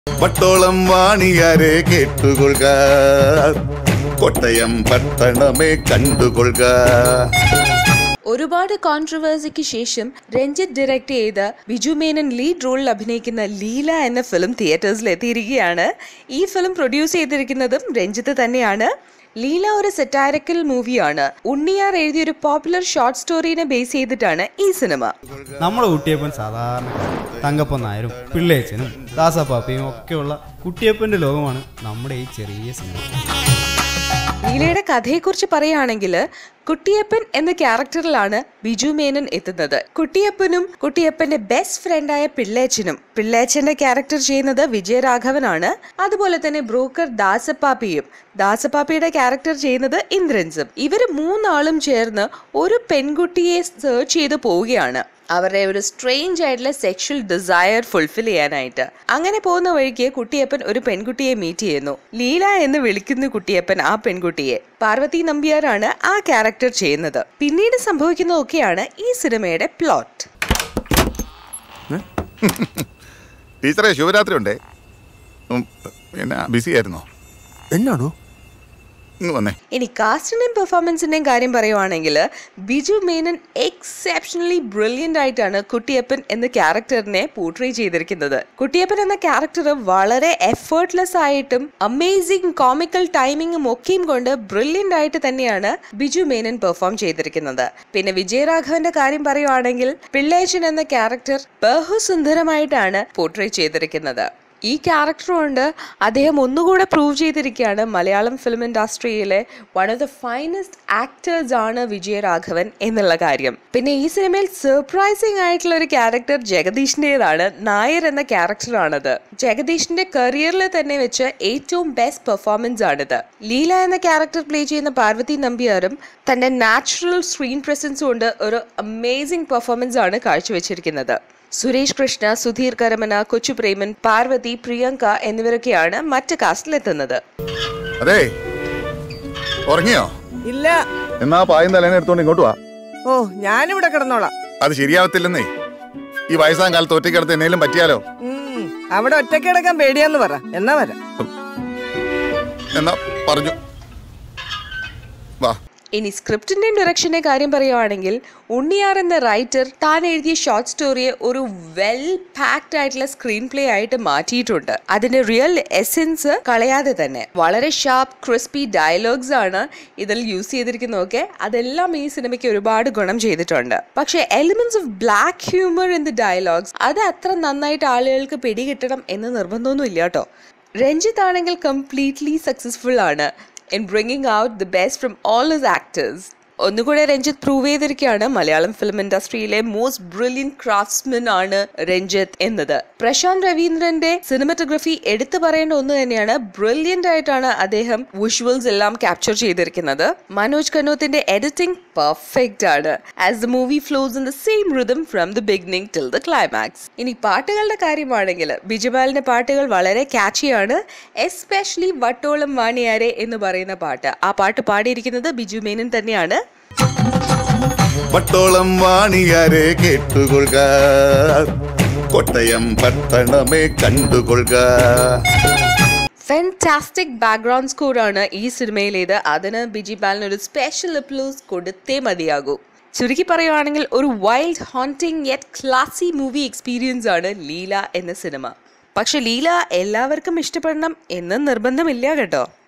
പട്ടോളം വാണിയാരെ കേട്ടുകൊള്ളുക കോട്ടയം പട്ടണമേ കണ്ടുകൊള്ളുക ഒരുപാട് കോൺട്രവേഴ്സിക്ക് ശേഷം രഞ്ജിത്ത് ഡയറക്ട് ചെയ്ത ബിജു മേനൻ ലീഡ് റോളിൽ അഭിനയിക്കുന്ന ലീല എന്ന ഫിലിം തിയേറ്റേഴ്സിൽ എത്തിയിരിക്കുകയാണ് ഈ ഫിലിം പ്രൊഡ്യൂസ് ചെയ്തിരിക്കുന്നതും രഞ്ജിത്ത് തന്നെയാണ് ലീല ഒരു സെറ്റാരിക്കൽ മൂവിയാണ് ഉണ്ണിയാർ എഴുതിയ ഒരു പോപ്പുലർ ഷോർട്ട് സ്റ്റോറീനെ ബേസ് ചെയ്തിട്ടാണ് ഈ സിനിമ നമ്മുടെ കുട്ടിയപ്പൻ സാധാരണ തങ്കപ്പൻ നായരും പിള്ളേച്ചനും ദാസപ്പാപ്പയും ഒക്കെയുള്ള കുട്ടിയപ്പൻ്റെ ലോകമാണ് നമ്മുടെ ഈ ചെറിയ സിനിമ ലീലയുടെ കഥയെക്കുറിച്ച് പറയുകയാണെങ്കിൽ കുട്ടിയപ്പൻ എന്ന ക്യാരക്ടറിലാണ് ബിജു മേനൻ എത്തുന്നത് കുട്ടിയപ്പനും കുട്ടിയപ്പന്റെ ബെസ്റ്റ് ഫ്രണ്ടായ പിള്ളേച്ചനും പിള്ളേച്ചന്റെ ക്യാരക്ടർ ചെയ്യുന്നത് വിജയരാഘവനാണ് അതുപോലെ തന്നെ ബ്രോക്കർ ദാസപ്പാപ്പിയും ദാസപ്പാപ്പിയുടെ ക്യാരക്ടർ ചെയ്യുന്നത് ഇന്ദ്രൻസും ഇവർ മൂന്നാളും ചേർന്ന് ഒരു പെൺകുട്ടിയെ സെർച്ച് ചെയ്ത് പോവുകയാണ് അവരുടെ ഒരു സ്ട്രേഞ്ച് ആയിട്ടുള്ള സെക്ഷൽ ഡിസയർ ഫുൾഫിൽ ചെയ്യാനായിട്ട് അങ്ങനെ പോകുന്ന വഴിക്ക് കുട്ടിയപ്പൻ ഒരു പെൺകുട്ടിയെ മീറ്റ് ചെയ്യുന്നു ലീല എന്ന് വിളിക്കുന്ന കുട്ടിയപ്പൻ ആ പെൺകുട്ടിയെ പാർവതി നമ്പ്യാരാണ് ആ ക്യാരക്ടർ ചെയ്യുന്നത് പിന്നീട് സംഭവിക്കുന്നതൊക്കെയാണ് ഈ സിനിമയുടെ പ്ലോട്ട് ടീച്ചറെ ശിവരാത്രി ഉണ്ടേ ഉം, പിന്നെ ബിസി ആയിരുന്നോ എന്നാണോ ഇങ്ങ് വന്നേ ഇനി കാസ്റ്റിന്റെയും പെർഫോമൻസിന്റെയും കാര്യം പറയുവാണെങ്കിൽ ബിജു മേനൻ എക്സെപ്ഷണലി ബ്രില്യൻ്റ് ആയിട്ടാണ് കുട്ടിയപ്പൻ എന്ന ക്യാരക്ടറിനെ പോർട്രേ ചെയ്തിരിക്കുന്നത് കുട്ടിയപ്പൻ എന്ന ക്യാരക്ടർ വളരെ എഫേർട്ട്ലെസ് ആയിട്ടും അമേസിംഗ് കോമിക്കൽ ടൈമിങ്ങും ഒക്കെയും കൊണ്ട് ബ്രില്യൻ്റ് ആയിട്ട് തന്നെയാണ് ബിജു മേനൻ പെർഫോം ചെയ്തിരിക്കുന്നത് പിന്നെ വിജയരാഘവന്റെ കാര്യം പറയുവാണെങ്കിൽ പിള്ളേച്ചൻ എന്ന ക്യാരക്ടർ ബഹുസുന്ദരമായിട്ടാണ് പോർട്രേ ചെയ്തിരിക്കുന്നത് ഈ ക്യാരക്ടർ കൊണ്ട് അദ്ദേഹം ഒന്നുകൂടെ പ്രൂവ് ചെയ്തിരിക്കുകയാണ് മലയാളം ഫിലിം ഇൻഡസ്ട്രിയിലെ one of the finest actors ആണ് വിജയരാഘവൻ എന്നുള്ള കാര്യം പിന്നെ ഈ സിനിമയിൽ സർപ്രൈസിംഗ് ആയിട്ടുള്ള ഒരു ക്യാരക്ടർ ജഗദീഷിൻ്റെതാണ് നായർ എന്ന ക്യാരക്ടറാണത് ജഗദീഷിന്റെ കരിയറിൽ തന്നെ വെച്ച് ഏറ്റവും ബെസ്റ്റ് പെർഫോമൻസ് ആണിത് ലീല എന്ന ക്യാരക്ടർ പ്ലേ ചെയ്യുന്ന പാർവതി നമ്പ്യാരും തന്റെ നാച്ചുറൽ സ്ക്രീൻ പ്രസൻസ് കൊണ്ട് ഒരു അമേസിംഗ് പെർഫോമൻസ് ആണ് കാഴ്ചവെച്ചിരിക്കുന്നത് സുരേഷ് കൃഷ്ണ സുധീർ കരമന കൊച്ചു പ്രേമൻ പാർവതി പ്രിയങ്ക എന്നിവരൊക്കെയാണ് മറ്റ് കാസ്റ്റിലെത്തുന്നത് അതെ ഉറങ്ങിയോ ഇല്ല എന്നാ പായം തലേനെ എടുത്തോണ്ട് ഇങ്ങോട്ട് വാ ഓ ഞാനിവിടെ കിടന്നോളാം അത് ശരിയാവത്തില്ലെന്നേ ഈ വയസ്സാം കാലത്ത് ഒറ്റയ്ക്കിടത്ത് എന്നേലും പറ്റിയാലോ ഉം, അവിടെ ഒറ്റയ്ക്ക് കിടക്കാൻ പേടിയാന്ന് പറ എന്നാ വരാം എന്നാ പറഞ്ഞു വാ ഇനി സ്ക്രിപ്റ്റിന്റെയും ഡയറക്ഷന്റെ കാര്യം പറയുവാണെങ്കിൽ ഉണ്ണിയാർ എന്ന റൈറ്റർ താൻ എഴുതിയ ഷോർട്ട് സ്റ്റോറിയെ ഒരു വെൽ പാക്ഡ് ആയിട്ടുള്ള സ്ക്രീൻ പ്ലേ ആയിട്ട് മാറ്റിയിട്ടുണ്ട് അതിന്റെ റിയൽ എസെൻസ് കളയാതെ തന്നെ വളരെ ഷാർപ്പ് ക്രിസ്പി ഡയലോഗ്സ് ആണ് ഇതിൽ യൂസ് ചെയ്തിരിക്കുന്നതൊക്കെ അതെല്ലാം ഈ സിനിമയ്ക്ക് ഒരുപാട് ഗുണം ചെയ്തിട്ടുണ്ട് പക്ഷേ elements of black humour in the dialogues അത് അത്ര നന്നായിട്ട് ആളുകൾക്ക് പിടികിട്ടണം എന്ന് നിർബന്ധമൊന്നും ഇല്ല കേട്ടോ രഞ്ജിത്ത് ആണെങ്കിൽ കംപ്ലീറ്റ്ലി സക്സസ്ഫുൾ ആണ് in bringing out the best from all his actors ഒന്നുകൂടെ രഞ്ജിത്ത് പ്രൂവ് ചെയ്തിരിക്കുകയാണ് മലയാളം ഫിലിം ഇൻഡസ്ട്രിയിലെ മോസ്റ്റ് ബ്രില്യൻ ക്രാഫ്റ്റ്സ്മാൻ ആണ് രഞ്ജിത്ത് എന്നത് പ്രശാന്ത് രവീന്ദ്രന്റെ സിനിമറ്റോഗ്രഫി എടുത്തു പറയേണ്ട ഒന്ന് തന്നെയാണ് ബ്രില്യൻ്റ് ആയിട്ടാണ് അദ്ദേഹം വിഷ്വൽസ് എല്ലാം ക്യാപ്ചർ ചെയ്തിരിക്കുന്നത് മനോജ് കനോത്തിന്റെ എഡിറ്റിംഗ് പെർഫെക്റ്റ് ആണ് as the movie flows in the same rhythm from the beginning till the climax ഇനി പാട്ടുകളുടെ കാര്യമാണെങ്കിൽ ബിജുപാലിന്റെ പാട്ടുകൾ വളരെ ക്യാച്ചിയാണ് എസ്പെഷ്യലി വട്ടോളം വാണിയാരെ എന്ന് പറയുന്ന പാട്ട് ആ പാട്ട് പാടിയിരിക്കുന്നത് ബിജു മേനൻ തന്നെയാണ് പട്ടോളം വാണിയാരെ കേട്ടുകൊള്ളുക കോട്ടയം പട്ടണമേ കണ്ടുകൊള്ളുക ഫെൻറ്റാസ്റ്റിക് ബാക്ക്ഗ്രൗണ്ട് സ്കോർ ആണ് ഈ സിനിമയിലേത് അതിന് ബിജി ബാലിന് ഒരു സ്പെഷ്യൽ അപ്ലൂസ് കൊടുത്തേ മതിയാകൂ ചുരുക്കി പറയുവാണെങ്കിൽ ഒരു wild haunting yet classy movie experience ആണ് ലീല എന്ന സിനിമ പക്ഷെ ലീല എല്ലാവർക്കും ഇഷ്ടപ്പെടണം എന്ന് നിർബന്ധമില്ല കേട്ടോ